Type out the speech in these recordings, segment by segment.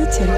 Future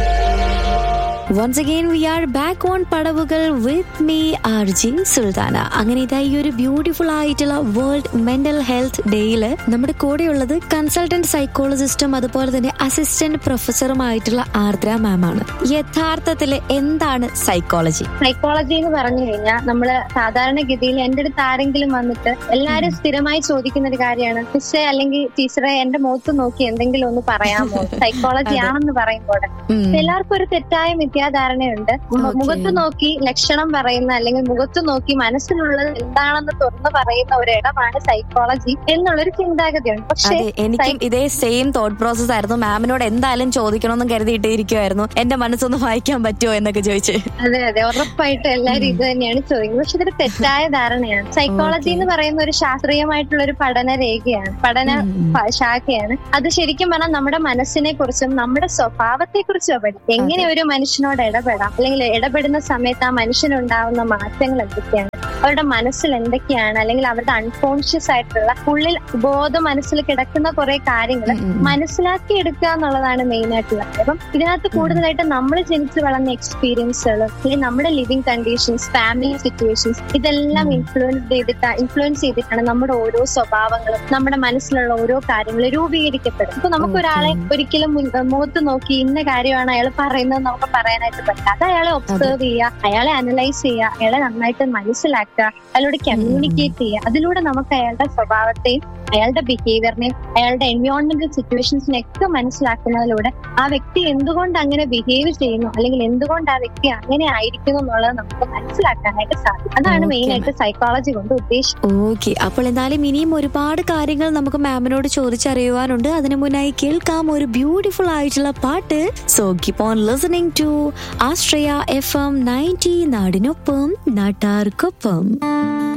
once again we are back on Padavukal with me R J Sultana അങ്ങനെ ഇതാ ഈ ഒരു ബ്യൂട്ടിഫുൾ ആയിട്ടുള്ള വേൾഡ് മെന്റൽ ഹെൽത്ത് ഡേയില് നമ്മുടെ കൂടെയുള്ളത് കൺസൾട്ടന്റ് സൈക്കോളജിസ്റ്റും അതുപോലെ തന്നെ അസിസ്റ്റന്റ് പ്രൊഫസറുമായിട്ടുള്ള ആർദ്ര മാം ആണ് യഥാർത്ഥത്തിൽ എന്താണ് സൈക്കോളജി സൈക്കോളജി എന്ന് പറഞ്ഞു കഴിഞ്ഞാൽ നമ്മള് സാധാരണഗതിയിൽ എന്റെ അടുത്ത് ആരെങ്കിലും വന്നിട്ട് എല്ലാരും സ്ഥിരമായി ചോദിക്കുന്ന ഒരു കാര്യമാണ് മിസ്സേ അല്ലെങ്കിൽ ടീച്ചറെ എന്റെ മുഖത്ത് നോക്കി എന്തെങ്കിലും ഒന്ന് പറയാമോ സൈക്കോളജി ആണെന്ന് പറയുമ്പോൾ എല്ലാവർക്കും ഒരു തെറ്റായ മിഥ്യാധാരണയുണ്ട് മു- Okay. മുഖത്ത് നോക്കി ലക്ഷണം പറയുന്ന അല്ലെങ്കിൽ മുഖത്ത് നോക്കി മനസ്സിലുള്ളത് എന്താണെന്ന് തുറന്നു പറയുന്ന ഒരു ഇടമാണ് സൈക്കോളജി എന്നുള്ളൊരു ചിന്താഗതിയുണ്ട് പക്ഷേ അതെ എനിക്കും ഇതേ സെയിം തോട്ട് പ്രോസസ് ആയിരുന്നു മാമിനോട് എന്തായാലും ചോദിക്കണമെന്ന് കരുതിയിട്ട് ഇരിക്കുമായിരുന്നു എന്റെ മനസ്സൊന്ന് വായിക്കാൻ പറ്റുമോ എന്നൊക്കെ ചോദിച്ച് അതെ അതെ ഉറപ്പായിട്ടും എല്ലാവരും ഇത് തന്നെയാണ് ചോദിക്കുന്നത് പക്ഷെ ഇതൊരു തെറ്റായ ധാരണയാണ് സൈക്കോളജി എന്ന് പറയുന്ന ഒരു ശാസ്ത്രീയമായിട്ടുള്ള ഒരു പഠന രേഖയാണ് പഠന പ- ശാഖയാണ് അത് ശരിക്കും പറഞ്ഞാൽ നമ്മുടെ മനസ്സിനെ കുറിച്ചും നമ്മുടെ സ്വഭാവത്തെ കുറിച്ചും പഠിക്കും എങ്ങനെ ഒരു മനുഷ്യനോട് ഇടപെടാം അല്ലെങ്കിൽ ഇടപെടുന്ന സമയത്ത് ആ മനുഷ്യനുണ്ടാവുന്ന മാറ്റങ്ങൾ എന്തൊക്കെയാണ് അവരുടെ മനസ്സിൽ എന്തൊക്കെയാണ് അല്ലെങ്കിൽ അവരുടെ അൺകോൺഷ്യസ് ആയിട്ടുള്ള ഉള്ളിൽ ബോധ മനസ്സിൽ കിടക്കുന്ന കുറെ കാര്യങ്ങൾ മനസ്സിലാക്കി എടുക്കുക എന്നുള്ളതാണ് മെയിൻ ആയിട്ടുള്ളത് അപ്പം ഇതിനകത്ത് കൂടുതലായിട്ട് നമ്മൾ ജനിച്ചു വളർന്ന എക്സ്പീരിയൻസുകൾ അല്ലെങ്കിൽ നമ്മുടെ ലിവിങ് കണ്ടീഷൻസ് ഫാമിലി സിറ്റുവേഷൻസ് ഇതെല്ലാം ഇൻഫ്ലുവൻസ് ചെയ്തിട്ട് ഇൻഫ്ലുവൻസ് ചെയ്തിട്ടാണ് നമ്മുടെ ഓരോ സ്വഭാവങ്ങളും നമ്മുടെ മനസ്സിലുള്ള ഓരോ കാര്യങ്ങളും രൂപീകരിക്കപ്പെടും ഇപ്പൊ നമുക്ക് ഒരാളെ ഒരിക്കലും മുൻ- മുഖത്ത് നോക്കി ഇന്ന കാര്യമാണ് അയാൾ പറയുന്നത് നമുക്ക് പറയാനായിട്ട് പറ്റില്ല അത് അയാളെ ഒബ്സർവ് ചെയ്യുക അയാളെ അനലൈസ് ചെയ്യുക അയാളെ നന്നായിട്ട് മനസ്സിലാക്കുക അയാളോട് കമ്മ്യൂണിക്കേറ്റ് ചെയ്യുക അതിലൂടെ നമുക്ക് അയാളുടെ സ്വഭാവത്തെയും അയാളുടെ ബിഹേവിയറിനെയും അയാളുടെ എൻവയോൺമെന്റൽ സിറ്റുവേഷൻസിനെ ഒക്കെ മനസ്സിലാക്കുന്നതിലൂടെ ആ വ്യക്തി എന്തുകൊണ്ട് അങ്ങനെ ബിഹേവ് ചെയ്യുന്നു അല്ലെങ്കിൽ എന്തുകൊണ്ട് ആ വ്യക്തി അങ്ങനെ ആയിരിക്കുന്നു എന്നുള്ളത് നമുക്ക് മനസ്സിലാക്കാനായിട്ട് സാധിക്കും അതാണ് Okay. മെയിൻ ആയിട്ട് സൈക്കോളജി കൊണ്ട് ഉദ്ദേശിക്കുന്നത് ഓക്കെ അപ്പോൾ എന്തായാലും ഇനിയും ഒരുപാട് കാര്യങ്ങൾ നമുക്ക് മാമിനോട് ചോദിച്ചറിയുവാനുണ്ട് അതിനു മുന്നായി കേൾക്കാം ഒരു ബ്യൂട്ടിഫുൾ ആയിട്ടുള്ള പാട്ട് so keep on listening to Astraya F M ninety നാടിനൊപ്പം നാട്ടാർക്കൊപ്പം